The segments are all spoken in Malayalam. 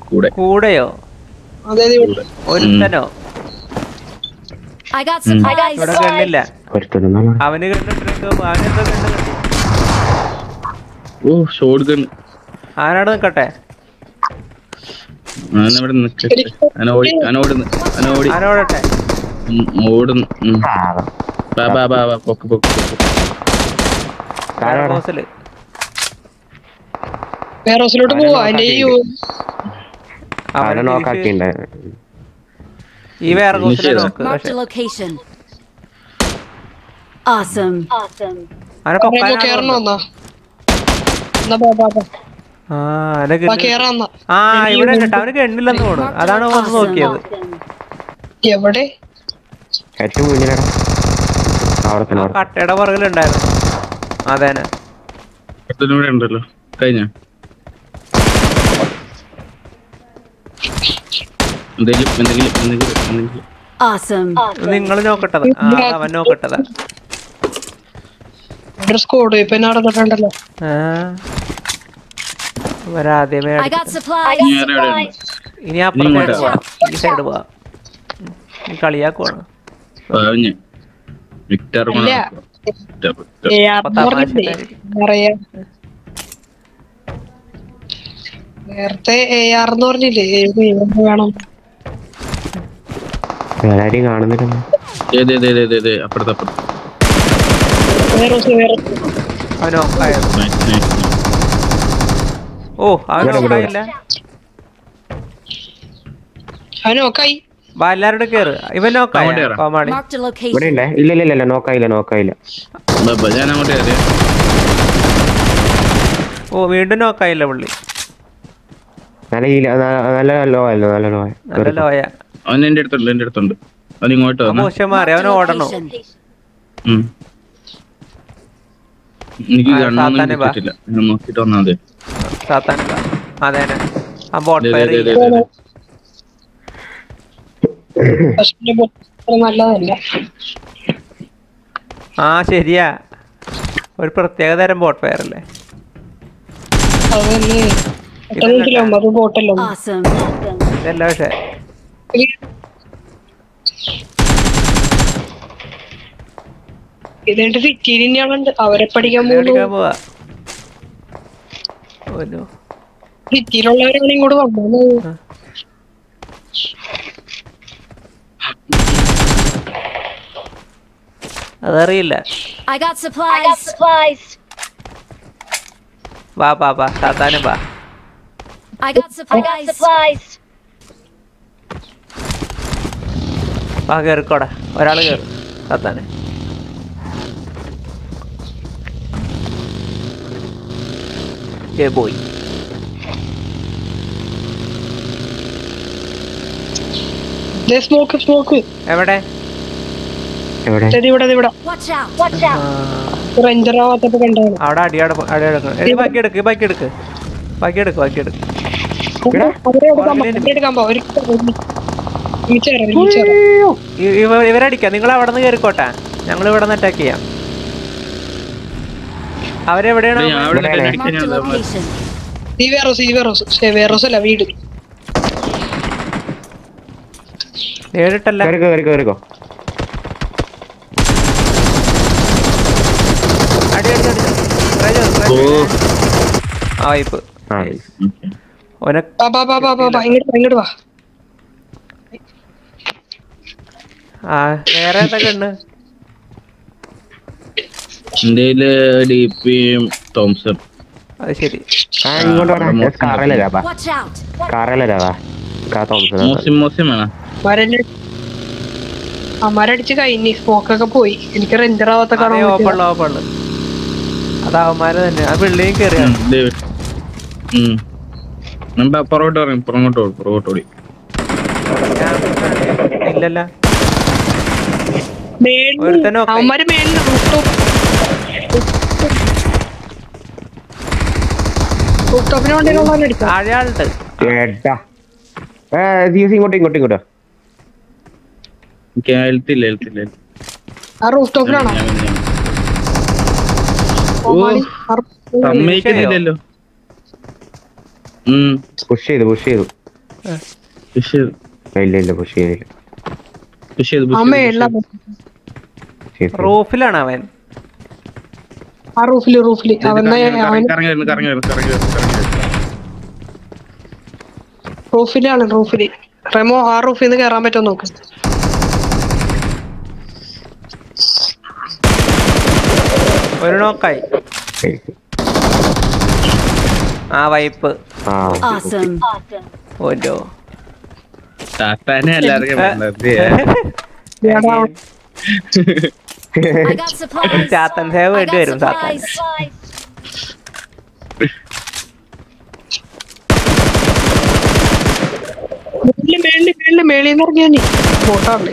കൂടെ കൂടെയോ അതെ അതെ ഇവിടെ. ഒരുത്തനോ I got supplies. ഇവിടെ കണ്ടില്ല ഒരുത്തരൊന്നാണ് അവന് കണ്ടിട്ട് അവനെന്തോ കണ്ടു ഓ ഷോട്ട് ഗൺ അവനവിടെ നിക്കട്ടെ ഞാനവിടെ നിക്കട്ടെ ഞാൻ ഓടി ഞാൻ ഓടുന്നു ഞാൻ ഓടി അവനോടട്ടെ ഉം, ഓടുന്നു ഉം. ബാ ബാ ബാ ബാ പൊക്ക് പൊക്ക് പൊക്ക്. ബോസില് വേറെ ഹൗസിലോട്ട് അവനെ പോവാ അതിന്റെ ഈ അവനെ നോക്കാക്കിണ്ട് ഈ വേറെ ബോസിലെ ചെയ്തോ? നോക്ക് Marked പക്ഷെ a location. Awesome. അവനെ പറയുമ്പോ കൊക്കാനാണ് കേറണോ തോന്നുന്നത്. എന്നാ എന്നാ ബാ ബാ ബാ ആ അവനെ ബാ കിട്ടി. കേറാ എന്നാ ആ ഇവിടെ കേട്ടോ അവന് എണ്ണില്ലെന്ന് തോന്നുന്നു അതാണ് വന്ന് നോക്കിയത് എവിടെ ഏറ്റവും മുന്നിലടാ അവിടെ തന്നെ അവിടെ. കട്ടയുടെ പുറകിലുണ്ടായിരുന്നു അതേനെ ഒരുത്തനും കൂടെ ഉണ്ടല്ലോ കഴിഞ്ഞ എന്തെങ്കിലും എന്തെങ്കിലും എന്തെങ്കിലും എന്തെങ്കിലും Awesome. നിങ്ങൾ നോക്കട്ടതാ ആ അത് അവൻ നോക്കട്ടതാ ഇവിടെ സ്കോഡ് ഇപ്പൊ നടന്നിട്ടുണ്ടല്ലോ ആ അവരാദ്യമേ I got അടിച്ചത്. supplies. ഇനി ആരാ ഇവിടെ ഉണ്ട്? ഇനി അപ്പുറത്തെ ഇങ്ങോട്ട് പോവാ ഈ സൈഡ് പോവാ ഉം. ഈ കളിയാക്കുവാണ് പാവഞ്ഞ് വിക്ടർ ഇല്ല. Victor, Victor. ഏ, അത് പറഞ്ഞില്ലേ? പറയാ നേരത്തെ എ ആർ എന്ന് പറഞ്ഞില്ലേ ഏത് ഏത് വേണം വേറെ ആരെയും കാണുന്നില്ല ഏത് ഏത് ഏത് ഏത് ഏത് അപ്പുറത്ത് അപ്പുറത്ത് വേറെ ഹൗസ്, വേറെ ഹൗസ്. അവനോ ആയത് Nice, nice. ഓ അവൻ ഇവിടെ, ഇവിടെ, നോക്കായില്ല അവൻ നോക്കായി വാ എല്ലാരോട് കേറ് ഇവൻ നോക്കായ അങ്ങോട്ട് കേറാം. കോമാളി Marked a ഇവിടെ location. ഉണ്ടേ ഇല്ല ഇല്ല ഇല്ല നോക്കായില്ല നോക്കായില്ല ബാ, ബാ, ഞാൻ അങ്ങോട്ട് കയറിയ ഓ വീണ്ടും നോക്കായില്ല പുള്ളി നല്ല ഈ നല്ല ലോ ആയിരുന്നു നല്ല ലോ നല്ല ലോയ അവൻ എന്റെ അടുത്തുണ്ട് എന്റെ അടുത്തുണ്ട് അവൻ ഇങ്ങോട്ട് വന്നു മോശം മാറി അവൻ ഓടണോ ഉം. എനിക്ക് ആ, കണ്ണൊന്നും സാത്താനെ ബാ. കിട്ടിയിട്ടില്ല ഞാൻ നോക്കിട്ട് വന്നാ മതി സാത്താൻ അതേനെ ആ ബോട്ട് ദേ, ഫയർ ദേ, ദേ, ദേ, ദേ. പക്ഷെ ഇതിന്റെ ബോട്ട് അത്ര നല്ലതല്ല ആ ശരിയാ ഒരു പ്രത്യേക തരം ബോട്ട് ഫയർ അല്ലേ അത് തന്നെ പെട്ടെന്ന് കിലോ അത് ബോട്ടല്ലോ Awesome. ഇതല്ല പക്ഷെ ഇതിന്റെ സിറ്റിയിലുണ്ട് അവരെ പഠിക്കാൻ പോകുന്നു എടുക്കാൻ പോവാ ഓനോ സിറ്റിയിലുള്ളവരാണ് ഇങ്ങോട്ട് വന്നത് അതറിയില്ല I got supplies. വാ വാ വാ സാത്താനും വാ I got supplies. വാ കേറിക്കോടാ ഒരാള് കേറ് സാത്താന് ഏ പോയി സ്മോക്ക് സ്മോക്ക് എവിടെ എവിടെ ഇവിടെ ദേ ഇവിടെ Watch out. ആ, റേഞ്ചർ ആവാത്തപ്പോ കണ്ടാണ് അവിടെ അടിയാട് അടിയെടുക്കണം എടി ബാക്കി എടുക്ക് ബാക്കി എടുക്ക് ബാക്കി എടുക്ക് ബാക്കി എടുക്ക് അവരെ എടുക്കാൻ പോ, അവരെ എടുക്കാൻ പോ ഒരു ഒരുമിച്ച് വരാം, ഒരുമിച്ച് വരാം. ഇ- ഇവ- ഇവരടിക്കാം നിങ്ങൾ അവിടെ നിന്ന് കയറിക്കോട്ടെ ഞങ്ങൾ ഇവിടെ നിന്ന് അറ്റാക്ക് ചെയ്യാം അവരെവിടെയാണ് ഞാൻ അവിടെ ഇവിടെ തന്നെ Marked a അടിക്കാൻ location. ഈ വേറോസ് ഈ വേറോസ് ശേ വേറോസ് അല്ല വീട് നേരിട്ടല്ല കേറിക്കോ കേറിക്കോ കേറിക്കോ അടി അടി അടി Try ചെയ്തോ, try ഓ ചെയ്തോ. ആ വൈപ്പ് ആ ഓനെ ബാ ബാ ബാ ബാ ബാ ബാ ഇങ്ങോട്ട് വാ, ഇങ്ങോട്ട് വാ ആ വേറെ ഏതൊക്കെ ഉണ്ട് ഇന്ത്യയില് ഡി പിയും തോംസൺ അത് ശരി ആ ഇങ്ങോട്ട് വേണം കാറയിലല്ല ബാ Watch out. കാറയിലല്ല ബാ കാ തോമസ് മോശം മോശം വേണം മരന്റെ അമരടിച്ച് കഴിഞ്ഞ് സ്മോക്കൊക്കെ പോയി എനിക്ക് റെഞ്ചർ ആവാത്ത അതേ കാണാൻ പറ്റില്ല. ഓപ്പണില്ല ഓപ്പണില്ല അത് അവന്മാര് തന്നെ ആ ബിൽഡിംഗ് കയറിയാണ് നമ്മൾ പുറകോട്ട് പറയും പുറകോട്ട് ഓടി പുറകോട്ട് ഓടി ഇല്ലല്ല മേളില് ഒരുത്തനും ഒക്കെ. അവന്മാര് മേളില് rooftop. rooftopന് വേണ്ടിയുള്ള എടുക്കാം താഴെ ആളുണ്ട് ഏട്ടാ ഏ സി ഇങ്ങോട്ട് ഇങ്ങോട്ട് ഇങ്ങോട്ട് എനിക്ക് ഹെൽത്തില്ല ഹെൽത്തില്ല ആ റൂഫ്ടോപ്പിലാണോ സമ്മതിക്കുന്നില്ലല്ലോ ഉം പുഷ് ചെയ്തു പുഷ് ചെയ്തു പുഷ് ചെയ്ത് ഇല്ല ഇല്ല പുഷ് ചെയ്തില്ല പുഷ് ചെയ്ത് push അമ്മ ചെയ്ത്, ഉള്ള push ശരി, ശരി. റൂഫിലാണ് അവൻ ആ റൂഫില് റൂഫില് ചെയ്ത്. അവന്റെ കറങ്ങി അവൻ കറങ്ങി കറങ്ങി വരുന്നു കറങ്ങി വരുന്നു കറങ്ങി വരുന്നു കറങ്ങി വരുന്നു റൂഫിലാണ് റൂഫില് റെമോ ആ റൂഫിൽ നിന്ന് കയറാൻ പറ്റുമോ നോക്ക് ഒരു നോക്കായി ശരി. ആ വൈപ്പ് ആ Awesome. ഓരോ താത്താനെ എല്ലാവർക്കും വേണ്ടത് എടാ, I got supplies. Chathan Sewa I വേണ്ടി got വരും ചാത്തൻ supplies. മേളില് മേളില് മേളില് മേളിൽ നിന്ന് ഇറങ്ങിയാ നീ ബോട്ടാണല്ലേ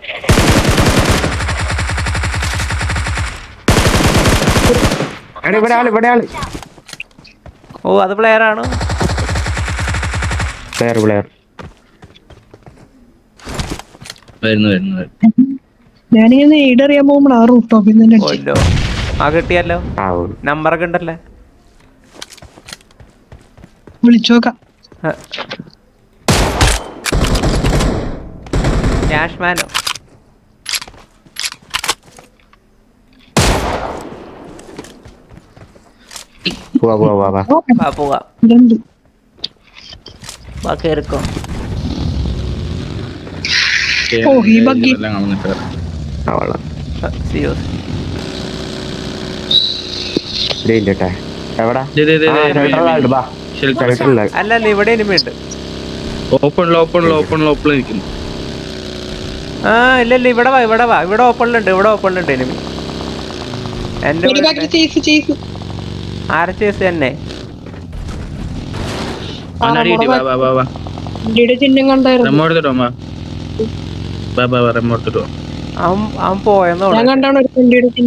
എടാ, ഇവിടെ ആള് ഇവിടെ ആള് ഓ അത് പ്ലെയർ ആണോ പ്ലെയർ പ്ലെയർ വരുന്നു വരുന്നു വരുന്നു. ഞാനിങ്ങനെ എയ്ഡ് അറിയാൻ പോകുമ്പോൾ ആ റൂഫ് ടോപ്പിൽ നിന്ന് അടിച്ചു ഓല്ലോ ആ കിട്ടിയല്ലോ ആ നമ്പറൊക്കെ ഉണ്ടല്ലേ വിളിച്ചു നോക്കാം ക്യാഷ്മാനോ പോവാ പോവാ പോവാ പോവാ. വാ പോവാം ഇതുണ്ട് വാ കേറിക്കോ ഓ, ഈ ബഗ്ഗി. എല്ലാം കാണുന്നുണ്ട് ആ വെള്ളം സിയോ ഇല്ല ഇല്ല ട്ടാ. എവിടാ ദേ, ദേ, ദേ, ആ, ദേ, ഷെൽട്ടറിൽ ആളുണ്ട്, ബാ ഷെൽട്ടർ ഷെൽട്ടറിൽ ആള്. അല്ല അല്ല ഇവിടെ ഇനിമയുണ്ട് ഓപ്പണിൽ ഓപ്പണിൽ ഓപ്പണിൽ ഓപ്പണിൽ നിൽക്കുന്നു ആ ഇല്ല ഇല്ല ഇവിടെ വാ ഇവിടെ വാ ഇവിടെ ഓപ്പണിലുണ്ട് ഇവിടെ ഓപ്പണിലുണ്ട് ഇനിമി എന്റെ ഒരു ബാക്കി ചേസ് ചേസ് ആരെ ചേസ് തന്നെ അവനടി കിട്ടി വാ വാ വാ വാ ഇന്ത്യയുടെ ചിഹ്നം കണ്ടായിരുന്നു റെമോ എടുത്തിട്ടോ അമ്മ വാ വാ വാ റെമോ എടുത്തിട്ടോ അവൻ അവൻ പോയെന്നോ ഞാൻ കണ്ടാണ് ഒരു ഇന്ത്യയുടെ ചിഹ്നം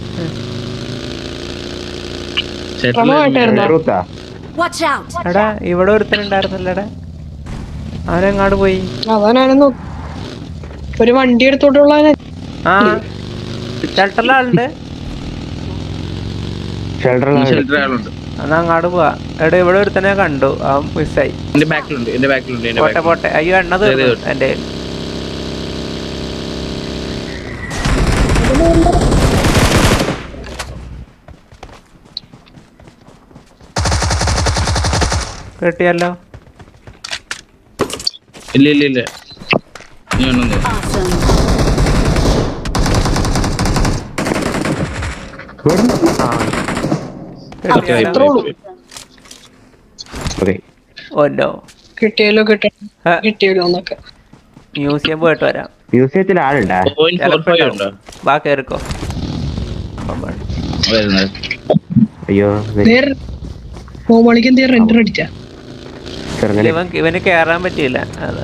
റെമോ ആയിട്ടായിരുന്നോ റൂത്താ Watch out. എടാ ഇവിടെ ഒരുത്തനുണ്ടായിരുന്നല്ലേടാ അവനെങ്ങാട് പോയി അതാ ഞാനും നോക്കി ഒരു വണ്ടി എടുത്തോട്ടുള്ള ആ ഷെൽട്ടറിലെ ആളുണ്ട് ഷെൽട്ടറിൽ ആളുണ്ട്. ഷെൽട്ടർ ആളുണ്ട് എന്നാ അങ്ങാട് പോവാ എടാ ഇവിടെ ഒരുത്തനെ കണ്ടു അവൻ മിസ്സായി എന്റെ ബാക്കിലുണ്ട് എന്റെ ബാക്കിലുണ്ട് എന്റെ പോട്ടെ ബാക്കിൽ പോട്ടെ അയ്യോ എണ്ണ ദേ, ദേ, തീർന്നു ദേ. എന്റെ കിട്ടിയല്ലോ ഇല്ല ഇല്ല ഇല്ല നീ ഒന്നും Awesome. ഇവിടെ? ആ കിട്ടിയല്ലോ അത്രേ ഉള്ളൂ. ഓക്കെ ഓല്ലോ കിട്ടിയല്ലോ കിട്ടണം ആ, കിട്ടിയല്ലോ എന്നൊക്കെ മ്യൂസിയം പോയിട്ട് വരാം മ്യൂസിയത്തിൽ ആളുണ്ടാ പോയിന്റ് ഫോർ ചിലപ്പോ ഫൈവ് ഉണ്ടാവും. ഉണ്ടോ വാ കേറിക്കോ വരുന്നത് അയ്യോ വേറെ കോമളിക്ക് എന്തെങ്കിലും റെൻഡർ അടിച്ച ചെറുങ്ങനെ ഇവൻ ഇവന് കേറാൻ പറ്റിയില്ല അത്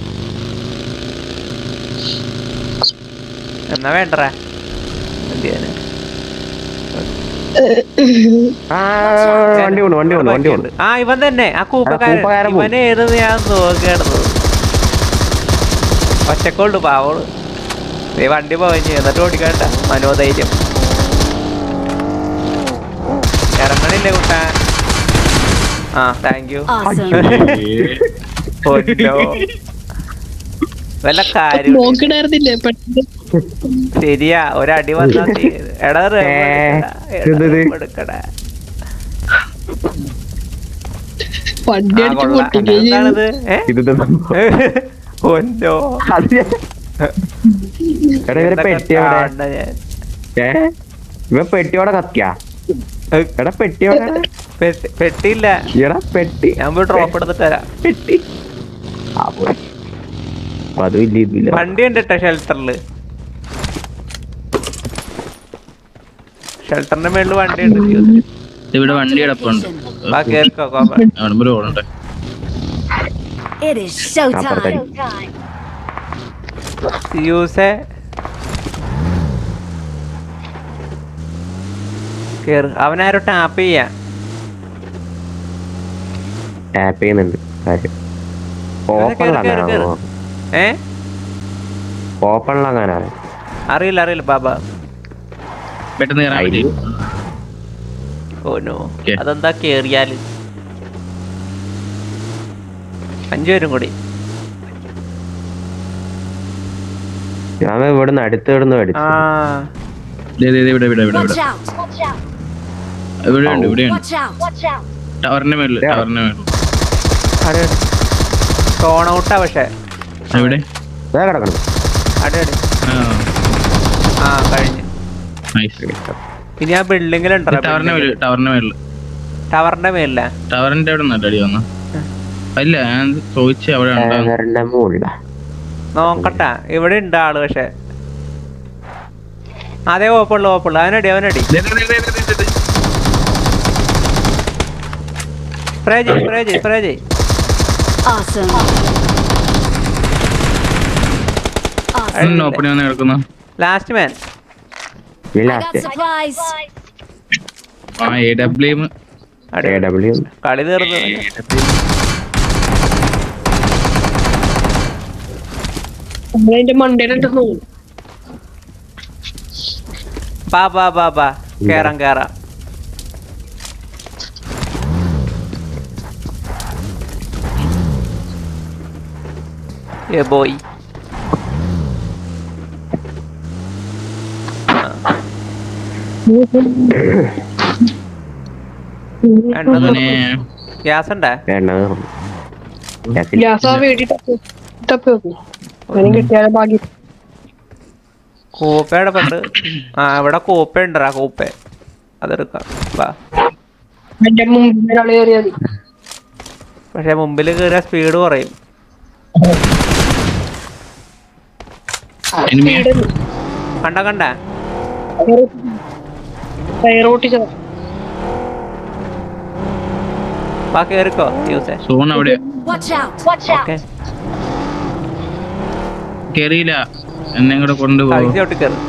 എന്നാ വേണ്ടറാ എന്ത് ചെയ്യാന്? ആ വണ്ടി പോണു വണ്ടി പോണു വണ്ടി പോണു ആ ഇവൻ തന്നെ ആ കൂപ്പക്കാരൻ കൂപ്പക്കാരൻ പോയി. ഇവനെ ഏത് ഞാൻ നോക്കിയായിരുന്നു ഒറ്റക്കോണ്ട് പാവോള് നീ വണ്ടി പോയി എന്നിട്ട് ഓടിക്കണ്ട മനോധൈര്യം ഇറങ്ങണില്ലേ കുട്ടാ ആ താങ്ക് യു Awesome. വല്ല കാര്യം നോക്കിടായിരുന്നില്ലേ പെട്ടെന്ന് ശരിയാ ഒരടി വന്നാ തീ- എടാ റെമോ ഏ, എടുക്കടാ, എടാ ഇതെന്ത്? റെമോ എടുക്കടാ. വണ്ടി ആ, അടിച്ച് കൊള്ളാം. പൊട്ടിക്കുകയും ചെയ്തു എന്താണിത് ഏ ഇത് ഒന്നോ അത് ഞാൻ- എടാ ഇവരെ പെട്ടി എവിടെ ഏ ഇവ പെട്ടിയോടെ കത്തിയാ എടാ പെട്ടിയോടെ പെട്ടിയില്ല എടാ പെട്ടി ഞാൻ പോയി ഡ്രോപ്പ് എടുത്തിട്ട് തരാം പെട്ടി ആ പോയി അപ്പൊ അതും ഇല്ല ഇതില്ല വണ്ടി ഉണ്ട് കേട്ടോ ഷെൽട്ടറില് ഷെൽട്ടറിന്റെ മേളില് വണ്ടി ഉണ്ട് ഇവിടെ വണ്ടി കിടപ്പുണ്ട് വാ കേറിക്കോ കോപ്പ അവിടെ ഓടണ്ടേ It is showtime. അപ്പുറത്തായി. യൂസേ കേറ് അവനാരോ ടാപ്പ് ചെയ്യാ ടാപ്പ് ചെയ്യുന്നുണ്ട് കാര്യം കേറ്, കേറ്, കേറ്. ഓപ്പണിലങ്ങാനാണോ ഏ ഓപ്പണിലങ്ങാനാണ് അറിയില്ല അറിയില്ല ബാബ പെട്ടെന്ന് കയറാൻ പറ്റി ഓ നോ Okay. അതെന്താ കേറിയാല് അഞ്ചു പേരും കൂടി ഞാൻ ഇവിടുന്ന് അടുത്ത് കിടന്ന് ആ മേടിച്ചു ദേ, ദേ, ദേ, ഇവിടെ ഇവിടെ ഇവിടെ Watch ഇവിടെ out! Watch out! ഇവിടെ ഉണ്ട് ഇവിടെ ഉണ്ട് Watch out! Watch out! ടവറിന്റെ മേളില് ടവറിന്റെ മേളില് അടി അടി ടോൺ ഔട്ടാ പക്ഷെ എവിടെ ഇതാ കിടക്കണം അടി അടി ആ ആ കഴിഞ്ഞു നൈസ് ഇനി ആ ബിൽഡിങ്ങിലുണ്ടോ ടവറിന്റെ മേളില് ടവറിന്റെ മേളില് ടവറിന്റെ മേലില്ല ടവറിന്റെ അവിടെ നിന്നല്ല അടി വന്ന അല്ല ഞാൻ ചോദിച്ചു അവിടെ ഉണ്ടോ ടവറിന്റെ മുകളിലാ നോക്കട്ടെ ഇവിടെ ഉണ്ട് ആള് പക്ഷെ അതേ ഓപ്പുള്ളു ഓപ്പുള്ളു അവനടി അവനടി ദേ, ദേ, ദേ, ദേ, ദേ, ദേ, ദേ. സ്പ്രേ ചെയ് സ്പ്രേ ചെയ് സ്പ്രേ ചെയ് Awesome! ഒന്ന് Awesome! ഓപ്പണി വന്ന് കിടക്കുന്ന ലാസ്റ്റ് മാൻ ഈ I got ലാസ്റ്റ് supplies! ആ എ ഡബ്ല്യു എ ഡബ്ല്യു കളി തീർന്നു നമ്മളതിന്റെ മണ്ടയിലുണ്ട് തോന്നുന്നു ബാ ബാ ബാ ബാ കേറാം കേറാം ഏ ബോയ് അങ്ങനെ ഗ്യാസ് ഉണ്ടേ എണ്ണ തീർന്നു. ഗ്യാസില്ല. ഗ്യാസ് ആ വീട്ടിൽ തപ്പി തപ്പി വെക്കും അതിനും കിട്ടിയാലും ഭാഗ്യം കൂപ്പയുടെ പണ്ട് ആ ഇവിടെ കൂപ്പ ഉണ്ടറാ കൂപ്പ അതെടുക്കാം വാ എന്റെ മുമ്പിൽ ഒരാൾ കയറിയത് പക്ഷെ മുമ്പിൽ കയറിയ സ്പീഡ് കുറയും എനിമിയാ? കണ്ട കണ്ട ടയർ ഓട്ടിച്ചതാ വാ കേറിക്കോ യൂസേ സോൺ അവിടെ Watch out! Watch out! Okay കേറിയില്ല എന്നെ കൂടെ കൊണ്ടുപോകും കളിച്ച് ചവിട്ടി കയറി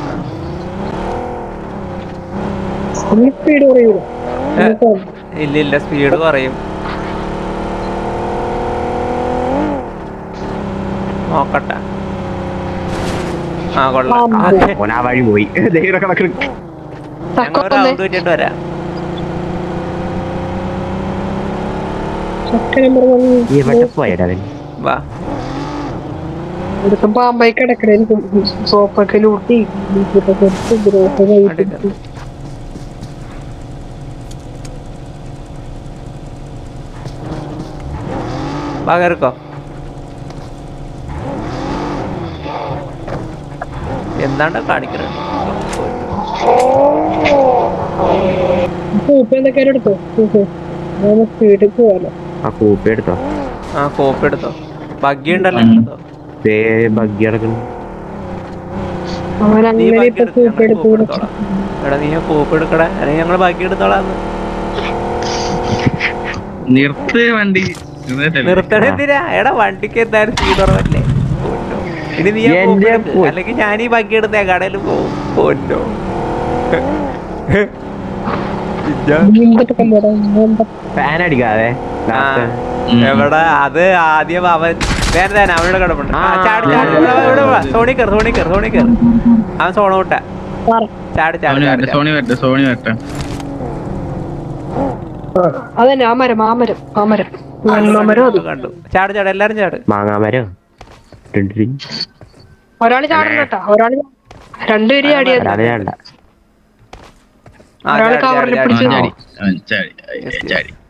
സ്പീഡ് കുറയൂല ഇല്ല ഇല്ല സ്പീഡ് കുറയും നോക്കട്ടെ ആ കൊള്ളാം ആ, ഓക്കേ. ഓൻ ആ വഴി പോയി ദേ ഇവിടെ കിടക്കണ്. ഞങ്ങൾ ഒരു റൗണ്ട് വെച്ചിട്ട് വരാം ചക്ക നമ്പർ ഇവിടെ പോയടാ അവൻ വാ ഇവിടുത്തെ പാമ്പായി കിടക്കണ സോപ്പൊക്കെ ലൂട്ടി അടുക്ക. വാ കയറിക്കോ എന്താണ്ട് കാണിക്കുന്നത് സോപ്പ് എന്തൊക്കെ എടുത്തോ സ്പീഡിൽ പോവാലോ ആ കൂപ്പി എടുത്തോ ആ കോപ്പി എടുത്തോ ബഗ്ഗി ഉണ്ടല്ലോ എടുത്തോ ദേ ബഗ്ഗി കിടക്കുന്നു അവൻ നീ അങ്ങനെ ബാക്കി ഇപ്പൊ എടുക്ക്, സൂപ്പ് ഞങ്ങള് എടുത്ത് കോപ്പ് എടുത്തോളാം. എടാ നീ കോപ്പ് എടുക്കടാ അല്ലെങ്കിൽ ഞങ്ങൾ ബാക്കി എടുത്തോളാന്ന് നിർത്ത് വണ്ടി ഇരുന്നിട്ടല്ലേ? നിർത്തണ എന്തിനാ എടാ വണ്ടിക്ക് എന്തായാലും സ്പീഡ് കുറവല്ലേ പൊന്നോ. ഇനി നീ ആ എന്റെ കോപ്പ് എടുക്ക്. പൊ- അല്ലെങ്കിൽ ഞാൻ ഈ ബാക്കി എടുത്തേ കടയിൽ പോകും പൊന്നോ ഇജ്ജാ. നീന്തട്ട് കണ്ടോടാ നീന്ത ഫാൻ അടിക്കാതെ ആ, ഉം. എവിടെ അത് ആദ്യം അവൻ വേറെ തന്നെ അവനോട് കിടപ്പുണ്ട് ആ, ആ. ചാടി ചാടി ഇവിടെ വാ, ഇവിടെ വാ. സോണി കയറി സോണി കയറി സോണി കയറി അവൻ സോണ വിട്ട പറ ചാടി ചാടി സോണി ചാടി വരട്ടെ സോണി വരട്ടെ സോണി വരട്ടെ അതന്നെ ആ മരം ആ മരം ആ മരം ആ മരം അത് കണ്ടു ചാടി ചാടി എല്ലാരും ചാട് മാങ്ങാമരോ ഒരാള് ചാടണ്ട കേട്ടാ ഒരാള് രണ്ടുപേരും ചാടിയത് ഒരാളെ വേണ്ട ആ, ഒരാള് ചാടി, കവറിൽ ചാടി, പിടിച്ച് ചാടി. അവൻ ചാടി അവൻ ചാടി അവൻ ചാടി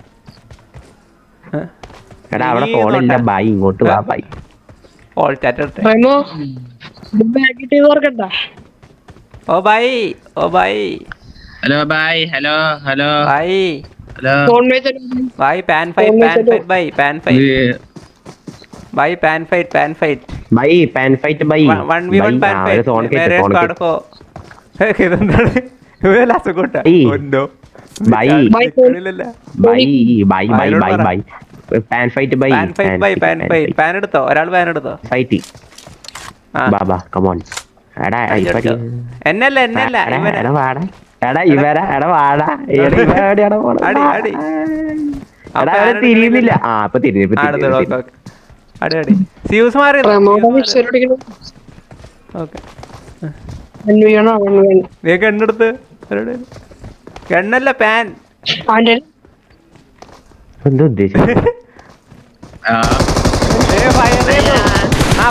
എടാ അവിടെ നീ ഫോണില്ല ഇങ്ങോട്ടാ. ബൈ ഇങ്ങോട്ട് വാ ബൈ ഓൾ ചാറ്റ് ഇട്ടെ. പറയുമ്പോ ബാഗിട്ട് ഓർക്കണ്ട ഓ ബൈ ഓ bye hello bye hello hello bye hello phone വെച്ചിട്ട് bye pan fight pan fight bye pan fight ഇത് bye pan fight pan fight bye pan fight bye one V one pan zone fight കേട്ട് വേറെ സോൺ സ്ക്വാഡ് ഫോ ഇതെന്താണ് ഇവല്ല അസുഖട്ട ഈ. ഒന്നോ bye. Bye. Bye bye bye അതിനോട് ബൈ പറ. Bye pan fight bye pan fight bye pan fight pan എടുത്തോ ഒരാൾ പാൻ എടുത്തോ ഫൈറ്റ് ആ ബാബാ കമോൺ എടാ ഇപ്പൊ എടുത്തോ. എന്നല്ല എന്നല്ല എടാ, ഇവനെ എടാ വാടാ എടാ ഇവരാ എടാ വാടാ എടാ ഇവ എവിടെയാടാ പോണെ? അടി, അടി. എടാ അവരെ തിരിയുന്നില്ല ആ ഇപ്പൊ തിരിഞ്ഞു ഇപ്പൊ അടുത്തോ തിരിഞ്ഞു, ഓക്കെ ഓക്കെ അടി അടി സ്യൂസ് മാറി പ്രമോദ മിക്സറടിക്കണം ഓക്കെ അന്വേഷണം അവണ് വേണ്ട നീ കണ്ണെടുത്ത് കണ്ണല്ല പാൻ അവന്റെ എന്താ ഉദ്ദേശിച്ചത് ആ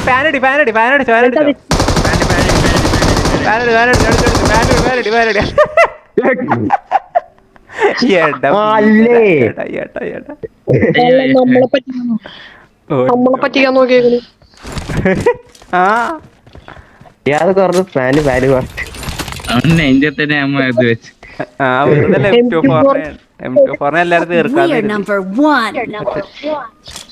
ഫാനടി ഫാനടി ഫാനടി ഫാനടി ഫാനടി ഫാനടി ഫാനടി ഫാനടി ഏട്ടാ അല്ലേ? ഏട്ടാ ഏട്ടാ ഏട്ടാ അല്ല, നമ്മളെ പറ്റിക്കാൻ നമ്മളെ പറ്റിക്കാൻ നോക്കിയേക്കുന്നു ആ ഇയാൾ കുറച്ച് ഫാന് ഫാന് കുറച്ച് അവൻ നെഞ്ചെ തന്നെ അമ്മ ഇത് വെച്ച് ആ വെറുതെ എം ടു ഫോറിനെ എം ടു ഫോറിനെ എല്ലാരും We are തീർക്കാതെ number one. Number one.